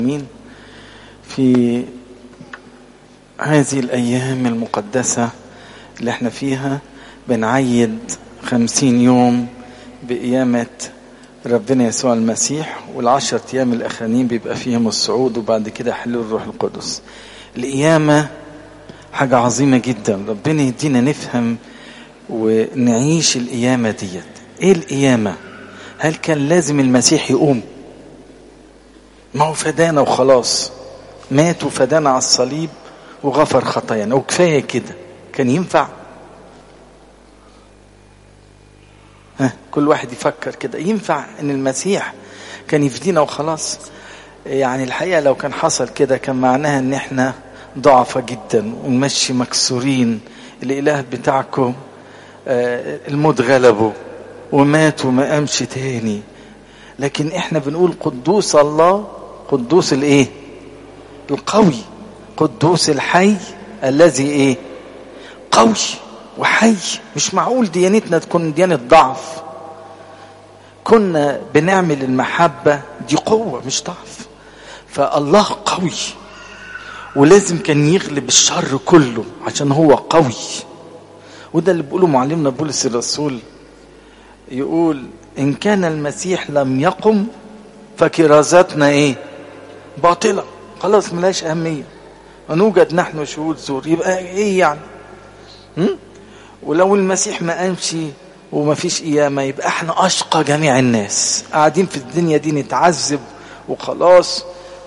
مين في هذه الأيام المقدسة اللي احنا فيها بنعيد خمسين يوم بقيامة ربنا يسوع المسيح والعشر أيام الأخرانيين بيبقى فيهم الصعود وبعد كده حلول الروح القدس القيامة حاجة عظيمة جدا ربنا يدينا نفهم ونعيش القيامة ديت ايه القيامة هل كان لازم المسيح يقوم ما هو فدانا وخلاص مات وفدانا على الصليب وغفر خطايانا وكفايه كده كان ينفع ها كل واحد يفكر كده ينفع ان المسيح كان يفدينا وخلاص يعني الحقيقه لو كان حصل كده كان معناها ان احنا ضعفة جدا ونمشي مكسورين الاله بتاعكم الموت غلبه ومات وما قامش تاني لكن احنا بنقول قدوس الله قدوس الايه القوي قدوس الحي الذي ايه قوي وحي مش معقول ديانتنا تكون ديانة ضعف كنا بنعمل المحبة دي قوة مش ضعف فالله قوي ولازم كان يغلب الشر كله عشان هو قوي وده اللي بيقوله معلمنا بولس الرسول يقول إن كان المسيح لم يقم فكرازاتنا إيه باطلة خلاص ملاش أهمية ونوجد نحن شهود زور يبقى إيه يعني م? ولو المسيح ما قامش وما فيش قيامة يبقى احنا أشقى جميع الناس قاعدين في الدنيا دي نتعذب وخلاص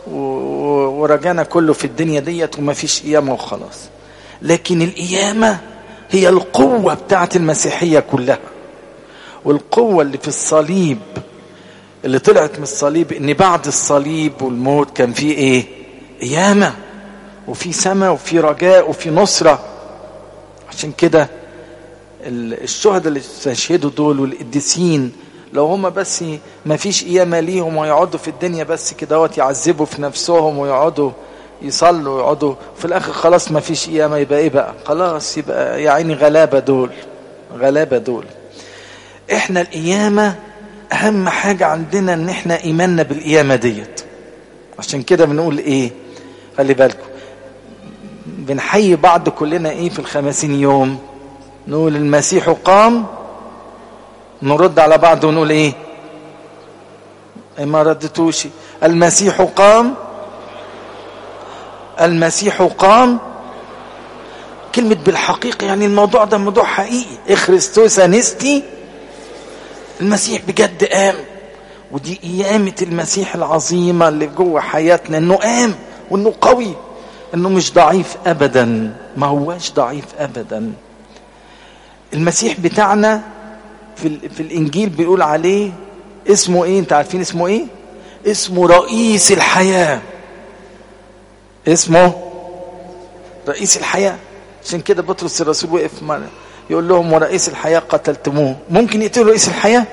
ورجانا كله في الدنيا ديت وما فيش قيامة وخلاص لكن القيامة هي القوة بتاعت المسيحية كلها والقوة اللي في الصليب اللي طلعت من الصليب ان بعد الصليب والموت كان في ايه قيامة وفي سماء وفي رجاء وفي نصرة عشان كده الشهداء اللي استشهدوا دول والقديسين لو هم بس ما فيش قيامة ليهم ويقعدوا في الدنيا بس كده يعذبوا في نفسهم ويقعدوا يصلوا ويقعدوا في الاخر خلاص ما فيش قيامة يبقى ايه بقى خلاص يبقى يا عيني غلابة دول غلابة دول احنا القيامة اهم حاجة عندنا ان احنا ايماننا بالقيامة ديت عشان كده بنقول ايه خلي بالكم بنحيي بعض كلنا ايه في الخمسين يوم نقول المسيح قام نرد على بعض ونقول ايه ما ردتوش المسيح قام المسيح قام كلمة بالحقيقة يعني الموضوع ده موضوع حقيقي إخريستوس أنستي المسيح بجد قام ودي قيامة المسيح العظيمة اللي جوه حياتنا انه قام وانه قوي انه مش ضعيف ابدا ما هواش ضعيف ابدا المسيح بتاعنا في, في الانجيل بيقول عليه اسمه ايه انت عارفين اسمه ايه اسمه رئيس الحياة اسمه رئيس الحياة عشان كده بطرس الرسول وقف مرة يقول لهم ورئيس الحياة قتلتموه ممكن يقتلوا رئيس الحياة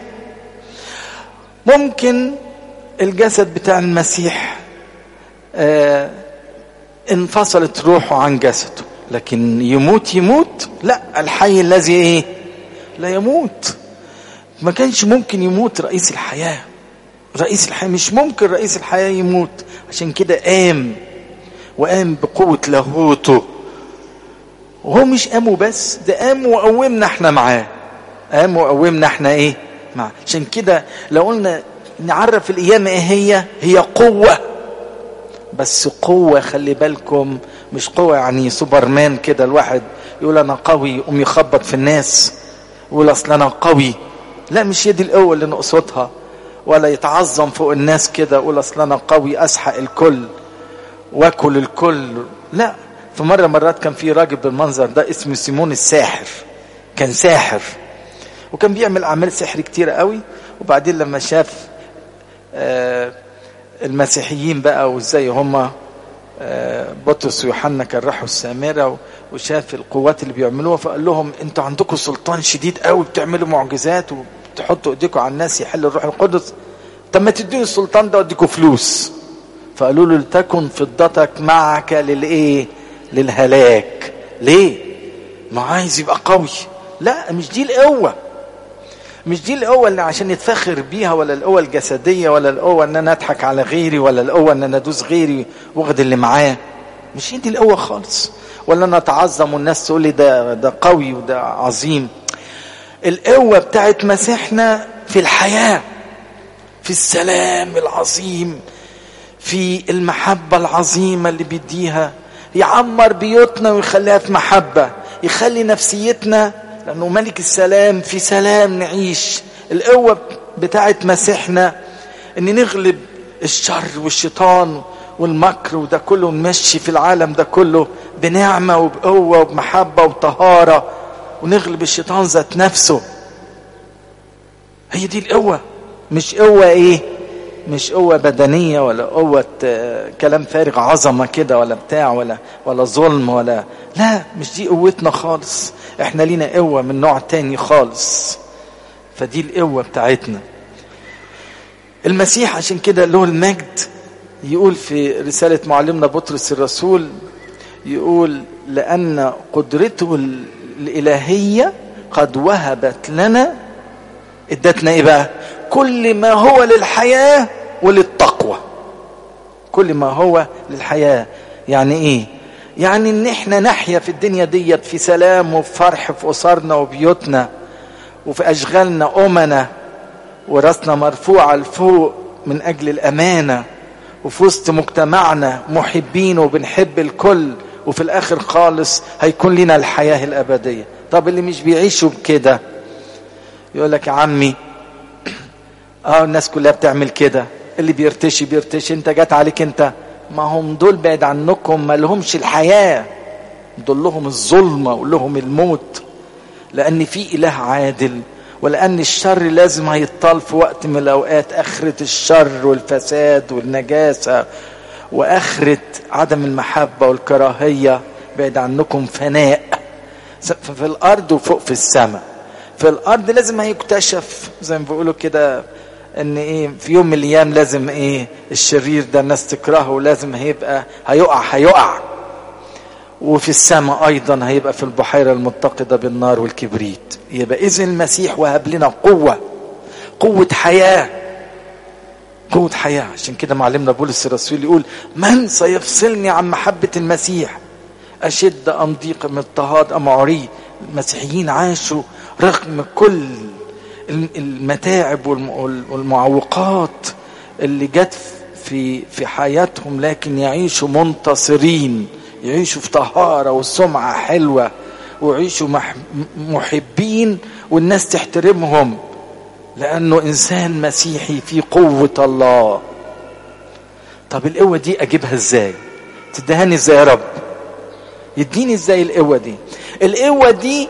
ممكن الجسد بتاع المسيح آه انفصلت روحه عن جسده لكن يموت يموت لا الحي الذي ايه لا يموت ما كانش ممكن يموت رئيس الحياة رئيس الحياة مش ممكن رئيس الحياة يموت عشان كده قام وقام بقوة لاهوته وهو مش قام بس ده قام وقومنا احنا معاه قام وقومنا احنا ايه معاه عشان كده لو قلنا نعرف القيامة ايه هي هي قوة بس قوة خلي بالكم مش قوة يعني سوبرمان كده الواحد يقول انا قوي يقوم يخبط في الناس يقول اصل انا قوي لا مش هي دي القوة اللي نقصدها ولا يتعظم فوق الناس كده يقول اصل انا قوي اسحق الكل واكل الكل لا في مرة مرات كان في راجل بالمنظر ده اسمه سيمون الساحر كان ساحر وكان بيعمل أعمال سحر كتيرة قوي وبعدين لما شاف آه المسيحيين بقى وازاي هم آه بطرس ويوحنا كان راحوا السامرة وشاف القوات اللي بيعملوها فقال لهم انتوا عندكم سلطان شديد قوي بتعملوا معجزات وبتحطوا ايديكم على الناس يحل الروح القدس طب ما تدوني السلطان ده واديكم فلوس فقالوا له لتكن فضتك معك للايه للهلاك ليه ما عايز يبقى قوي لا مش دي القوة مش دي القوة اللي عشان نتفخر بيها ولا القوة الجسدية ولا القوة ان انا اضحك على غيري ولا القوة ان انا ادوس غيري واخد اللي معاه مش هي دي القوة خالص ولا انا اتعظم والناس تقول لي ده ده قوي وده عظيم القوة بتاعت مسيحنا في الحياة في السلام العظيم في المحبة العظيمة اللي بيديها يعمر بيوتنا ويخليها في محبة يخلي نفسيتنا لأنه ملك السلام في سلام نعيش القوة بتاعت مسيحنا ان نغلب الشر والشيطان والمكر وده كله نمشي في العالم ده كله بنعمة وبقوة وبمحبة وطهارة ونغلب الشيطان ذات نفسه هي دي القوة مش قوة ايه مش قوة بدنية ولا قوة كلام فارغ عظمة كده ولا بتاع ولا ولا ظلم ولا لا مش دي قوتنا خالص احنا لينا قوة من نوع تاني خالص فدي القوة بتاعتنا المسيح عشان كده له المجد يقول في رسالة معلمنا بطرس الرسول يقول لأن قدرته الإلهية قد وهبت لنا ادتنا ايه بقى كل ما هو للحياة وللتقوى كل ما هو للحياة يعني ايه يعني ان احنا نحيا في الدنيا ديت في سلام وفي فرح في اسرنا وبيوتنا وفي اشغالنا امنا وراسنا مرفوعة لفوق من اجل الامانة وفي وسط مجتمعنا محبين وبنحب الكل وفي الاخر خالص هيكون لنا الحياة الابدية طب اللي مش بيعيشوا بكده يقول لك يا عمي اه الناس كلها بتعمل كده اللي بيرتشي بيرتشي انت جات عليك انت ما هم دول بعد عنكم ما لهمش الحياة دول لهم الظلمة ولهم الموت لأن في إله عادل ولأن الشر لازم هيطال في وقت من الأوقات آخرة الشر والفساد والنجاسة وآخرة عدم المحبة والكراهية بعد عنكم فناء في الأرض وفوق في السماء في الأرض لازم هيكتشف زي ما بيقولوا كده ان ايه في يوم من الايام لازم ايه الشرير ده الناس تكرهه ولازم هيبقى هيقع هيقع وفي السماء ايضا هيبقى في البحيرة المتقدة بالنار والكبريت يبقى اذن المسيح وهب لنا قوة قوة حياة قوة حياة عشان كده معلمنا بولس الرسول يقول من سيفصلني عن محبة المسيح أشد أم ضيق أم اضطهاد أم عري المسيحيين عاشوا رغم كل المتاعب والمعوقات اللي جت في في حياتهم لكن يعيشوا منتصرين يعيشوا في طهارة وسمعة حلوة ويعيشوا محبين والناس تحترمهم لأنه إنسان مسيحي في قوة الله طب القوة دي أجيبها إزاي تدهني إزاي يا رب يديني إزاي القوة دي القوة دي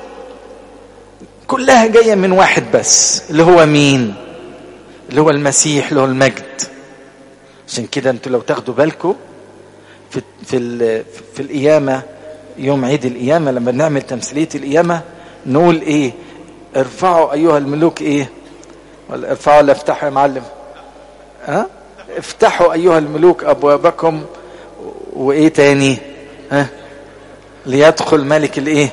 كلها جاية من واحد بس اللي هو مين اللي هو المسيح اللي هو المجد عشان كده انتوا لو تاخدوا بالكم في في في القيامة يوم عيد القيامة لما نعمل تمثيلية القيامة نقول ايه ارفعوا ايها الملوك ايه ولا ارفعوا ولا افتحوا يا معلم ها أه؟ افتحوا ايها الملوك ابوابكم وايه تاني ها ليدخل ملك الايه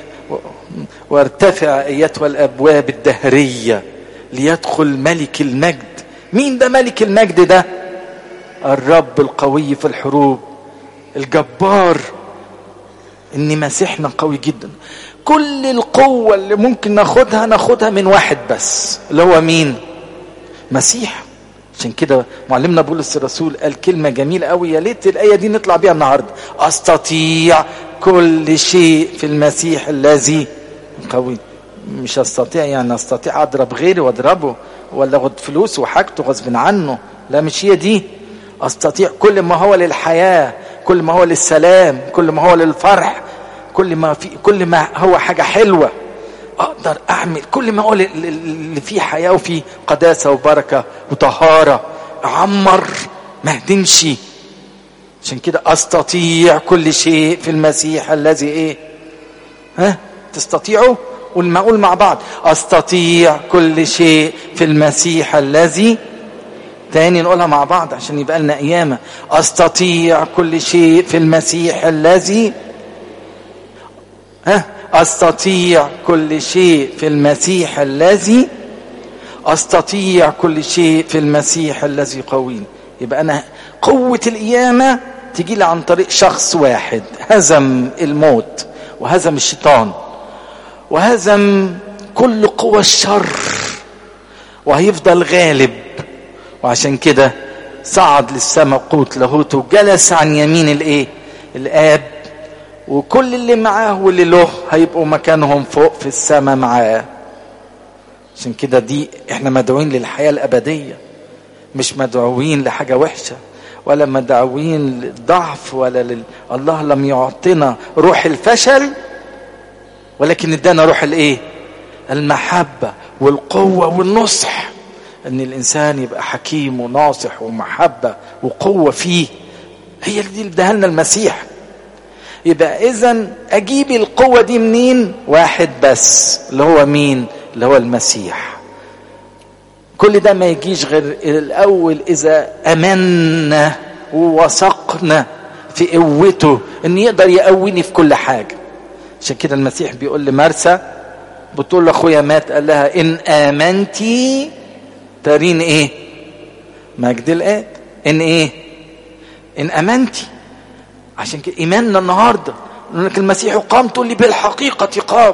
وارتفع ايتها الابواب الدهريه ليدخل ملك المجد مين ده ملك المجد ده الرب القوي في الحروب الجبار ان مسيحنا قوي جدا كل القوة اللي ممكن ناخدها ناخدها من واحد بس اللي هو مين مسيح عشان كده معلمنا بولس الرسول قال كلمة جميلة قوي يا ليت الآية دي نطلع بيها النهاردة أستطيع كل شيء في المسيح الذي قوي مش استطيع يعني استطيع اضرب غيري واضربه ولا اخد فلوس وحاجته غصب عنه لا مش هي دي استطيع كل ما هو للحياه كل ما هو للسلام كل ما هو للفرح كل ما في كل ما هو حاجه حلوه اقدر اعمل كل ما هو اللي فيه حياه وفيه قداسه وبركه وطهاره اعمر ما اهدمش عشان كده استطيع كل شيء في المسيح الذي ايه ها تستطيعوا والما اقول مع بعض استطيع كل شيء في المسيح الذي تاني نقولها مع بعض عشان يبقى لنا قيامه استطيع كل شيء في المسيح الذي ها استطيع كل شيء في المسيح الذي استطيع كل شيء في المسيح الذي قويني يبقى انا قوه القيامه تجي لي عن طريق شخص واحد هزم الموت وهزم الشيطان وهزم كل قوى الشر وهيفضل غالب وعشان كده صعد للسماء قوت لاهوت وجلس عن يمين الايه الاب وكل اللي معاه واللي له هيبقوا مكانهم فوق في السماء معاه عشان كده دي احنا مدعوين للحياه الابديه مش مدعوين لحاجه وحشه ولا مدعوين للضعف ولا لل... الله لم يعطنا روح الفشل ولكن ادانا روح الايه المحبه والقوه والنصح ان الانسان يبقى حكيم وناصح ومحبه وقوه فيه هي دي اللي اداها لنا المسيح يبقى اذا اجيب القوه دي منين واحد بس اللي هو مين اللي هو المسيح كل ده ما يجيش غير الاول اذا امنا ووثقنا في قوته ان يقدر يقويني في كل حاجه عشان كده المسيح بيقول لمرسى بتقول لاخويا مات قال لها ان امنتي ترين ايه مجد الاب ان ايه ان امنتي عشان كده ايماننا النهارده يقول لك المسيح قام تقول لي بالحقيقه قام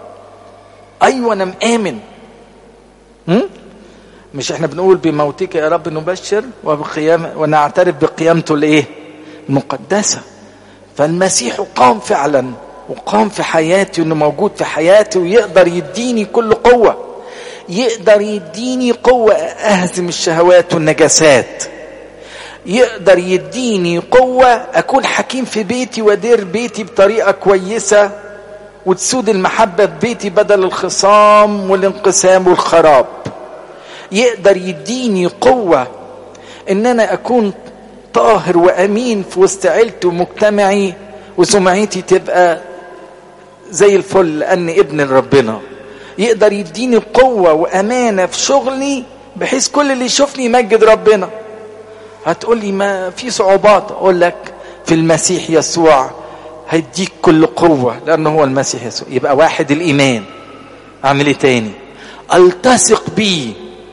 ايوه انا مآمن هم؟ مش احنا بنقول بموتك يا رب نبشر وبقيام ونعترف بقيامته الايه المقدسه فالمسيح قام فعلا وقام في حياتي انه موجود في حياتي ويقدر يديني كل قوه يقدر يديني قوه اهزم الشهوات والنجاسات يقدر يديني قوه اكون حكيم في بيتي وادير بيتي بطريقه كويسه وتسود المحبه في بيتي بدل الخصام والانقسام والخراب يقدر يديني قوة ان انا اكون طاهر وامين في وسط عيلتي ومجتمعي وسمعتي تبقى زي الفل لان ابن ربنا يقدر يديني قوة وامانة في شغلي بحيث كل اللي يشوفني يمجد ربنا هتقول لي ما في صعوبات اقول لك في المسيح يسوع هيديك كل قوة لانه هو المسيح يسوع يبقى واحد الايمان اعمل ايه تاني التصق بيه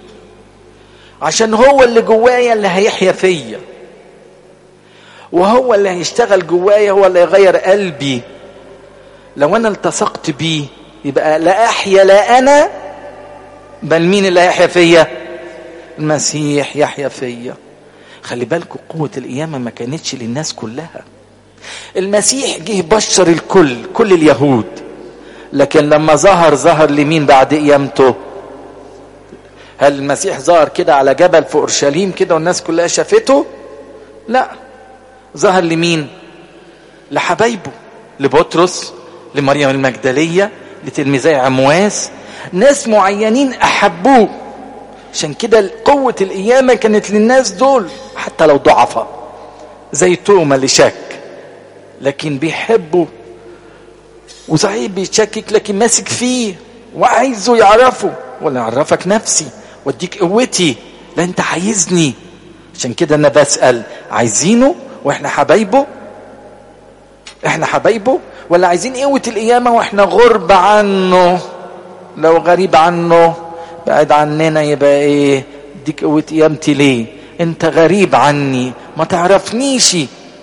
عشان هو اللي جوايا اللي هيحيا فيا وهو اللي هيشتغل جوايا هو اللي يغير قلبي لو انا التصقت بيه يبقى لا احيا لا انا بل مين اللي هيحيا فيا المسيح يحيا فيا خلي بالكم قوة القيامة ما كانتش للناس كلها المسيح جه بشر الكل كل اليهود لكن لما ظهر ظهر لمين بعد قيامته هل المسيح ظهر كده على جبل في اورشليم كده والناس كلها شافته لا ظهر لمين لحبايبه لبطرس لمريم المجدليه لتلميذي عمواس ناس معينين احبوه عشان كده قوة القيامة كانت للناس دول حتى لو ضعفاء زي توما اللي شك لكن بيحبوا وصحيح بيشكك لكن ماسك فيه وعايزه يعرفه ولا يعرفك نفسي واديك قوتي لا انت عايزني عشان كده انا بسأل عايزينه واحنا حبايبه احنا حبايبه ولا عايزين قوة القيامة واحنا غرب عنه لو غريب عنه بعد عننا يبقى ايه اديك قوة قيامتي ليه انت غريب عني ما تعرفنيش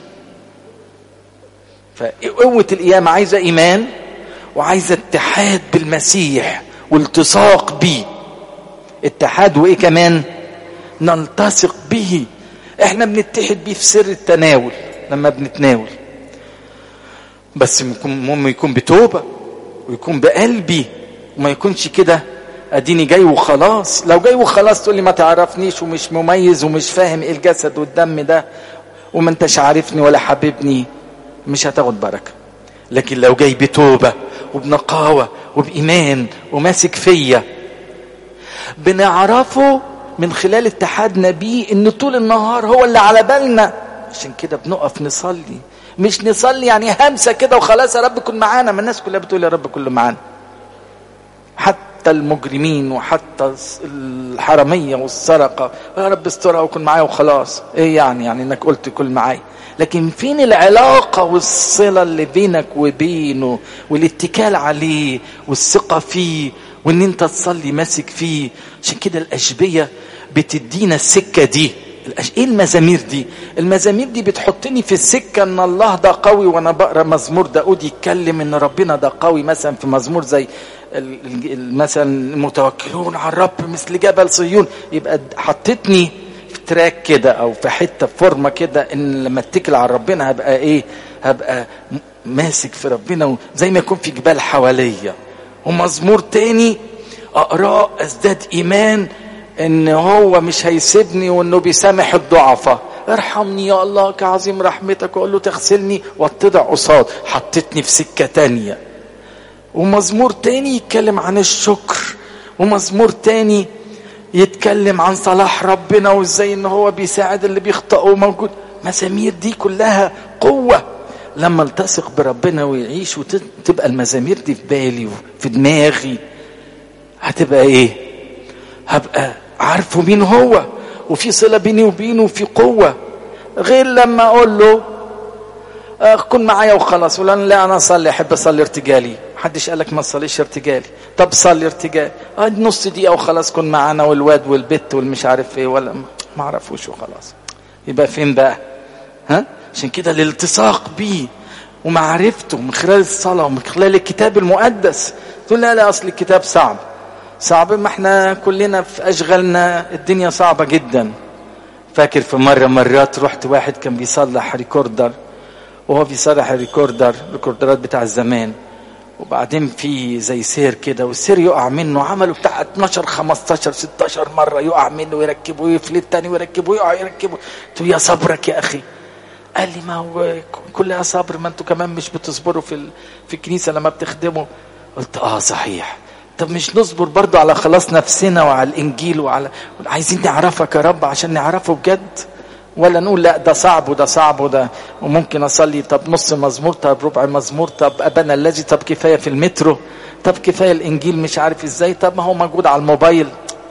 فقوة القيامة عايزة ايمان وعايزة اتحاد بالمسيح والتصاق بيه اتحاد وايه كمان نلتصق به احنا بنتحد بيه في سر التناول لما بنتناول بس المهم يكون بتوبة ويكون بقلبي وما يكونش كده اديني جاي وخلاص لو جاي وخلاص تقول لي ما تعرفنيش ومش مميز ومش فاهم ايه الجسد والدم ده وما انتش عارفني ولا حبيبني مش هتاخد بركه لكن لو جاي بتوبه وبنقاوه وبايمان وماسك فيا بنعرفه من خلال اتحادنا بيه ان طول النهار هو اللي على بالنا عشان كده بنقف نصلي مش نصلي يعني همسه كده وخلاص يا رب كن معانا ما الناس كلها بتقول يا رب كل معانا حتى المجرمين وحتى الحراميه والسرقه يا رب استرها وكن معايا وخلاص ايه يعني يعني انك قلت كل معايا لكن فين العلاقة والصلة اللي بينك وبينه والاتكال عليه والثقة فيه وان انت تصلي ماسك فيه عشان كده الاشبيه بتدينا السكه دي ايه المزامير دي المزامير دي بتحطني في السكه ان الله ده قوي وانا بقرا مزمور داود يتكلم ان ربنا ده قوي مثلا في مزمور زي مثلا المتوكلون على الرب مثل جبل صهيون يبقى حطتني في تراك كده او في حته في فورمه كده ان لما اتكل على ربنا هبقى ايه هبقى ماسك في ربنا زي ما يكون في جبال حواليا ومزمور تاني اقراه ازداد ايمان ان هو مش هيسيبني وانه بيسامح الضعفاء ارحمني يا الله كعظيم رحمتك واقول له تغسلني واتضع قصاد حطتني في سكه تانيه ومزمور تاني يتكلم عن الشكر ومزمور تاني يتكلم عن صلاح ربنا وازاي ان هو بيساعد اللي بيخطئوا موجود مزامير دي كلها قوه لما التصق بربنا ويعيش وتبقى المزامير دي في بالي وفي دماغي هتبقى ايه هبقى عارفه مين هو وفي صلة بيني وبينه وفي قوة غير لما اقول له آه كن معايا وخلاص ولا لا انا اصلي احب اصلي ارتجالي محدش قالك ما تصليش ارتجالي طب صلي ارتجالي اه نص دقيقة وخلاص كن معانا والواد والبت والمش عارف ايه ولا ما اعرفوش وخلاص يبقى فين بقى ها عشان كده الالتصاق بيه ومعرفته من خلال الصلاة ومن خلال الكتاب المقدس تقول لا لا أصل الكتاب صعب صعب ما احنا كلنا في أشغالنا الدنيا صعبة جدا فاكر في مرة مرات رحت واحد كان بيصلح ريكوردر وهو بيصلح الريكوردر الريكوردرات بتاع الزمان وبعدين في زي سير كده والسير يقع منه عملوا بتاع 12 15 16 مره يقع منه ويركبه ويفلت تاني ويركبه ويقع يركبه قلت له يا صبرك يا اخي قال لي ما هو كلها صبر ما انتوا كمان مش بتصبروا في ال... في الكنيسه لما بتخدموا قلت اه صحيح طب مش نصبر برضو على خلاص نفسنا وعلى الانجيل وعلى عايزين نعرفك يا رب عشان نعرفه بجد ولا نقول لا ده صعب وده صعب وده وممكن اصلي طب نص مزمور طب ربع مزمور طب ابانا الذي طب كفايه في المترو طب كفايه الانجيل مش عارف ازاي طب ما هو موجود على الموبايل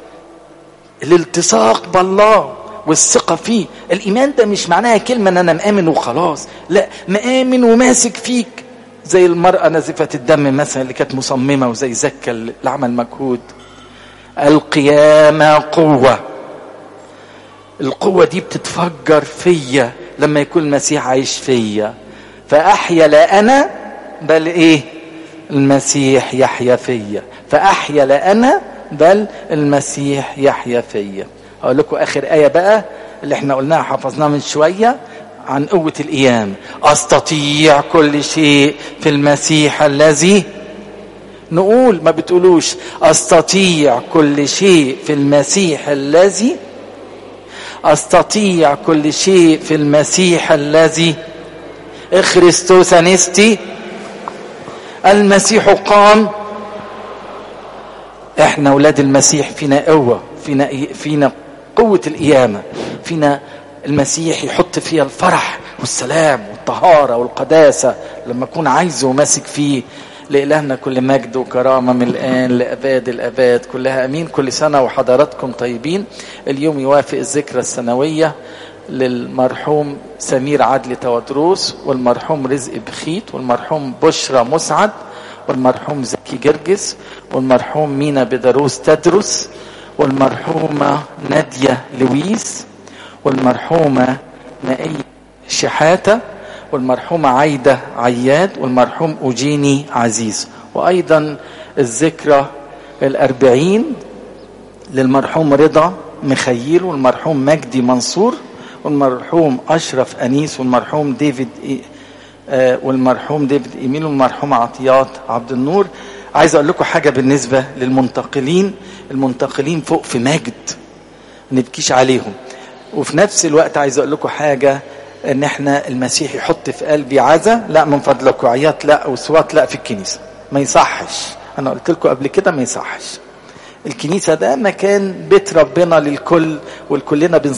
الالتصاق بالله والثقه فيه الايمان ده مش معناها كلمه ان انا مآمن وخلاص لا مآمن وماسك فيك زي المرأة نزفة الدم مثلا اللي كانت مصممة وزي زكا اللي عمل مجهود القيامة قوة القوة دي بتتفجر فيا لما يكون المسيح عايش فيا فأحيا لا أنا بل إيه المسيح يحيا فيا فأحيا لا أنا بل المسيح يحيا فيا أقول لكم آخر آية بقى اللي احنا قلناها حفظناها من شوية عن قوة القيام أستطيع كل شيء في المسيح الذي نقول ما بتقولوش أستطيع كل شيء في المسيح الذي أستطيع كل شيء في المسيح الذي إخريستوس أنستي المسيح قام احنا اولاد المسيح فينا قوه فينا فينا قوه القيامه فينا المسيح يحط فيها الفرح والسلام والطهاره والقداسه لما اكون عايزه وماسك فيه لإلهنا كل مجد وكرامة من الآن لأباد الأباد كلها أمين كل سنة وحضراتكم طيبين اليوم يوافق الذكرى السنوية للمرحوم سمير عدلي تودروس والمرحوم رزق بخيت والمرحوم بشرى مسعد والمرحوم زكي جرجس والمرحوم مينا بدروس تدرس والمرحومة نادية لويس والمرحومة نائية شحاتة والمرحومة عايدة عياد والمرحوم أوجيني عزيز وأيضا الذكرى الأربعين للمرحوم رضا مخيل والمرحوم مجدي منصور والمرحوم أشرف أنيس والمرحوم ديفيد إيه آه والمرحوم ديفيد إيميل والمرحوم عطيات عبد النور عايز أقول لكم حاجة بالنسبة للمنتقلين المنتقلين فوق في مجد نبكيش عليهم وفي نفس الوقت عايز أقول لكم حاجة ان احنا المسيح يحط في قلبي عزة لا من فضلكم عياط لا وصوات لا في الكنيسة ما يصحش انا قلت لكم قبل كده ما يصحش الكنيسة ده مكان بيت ربنا للكل والكلنا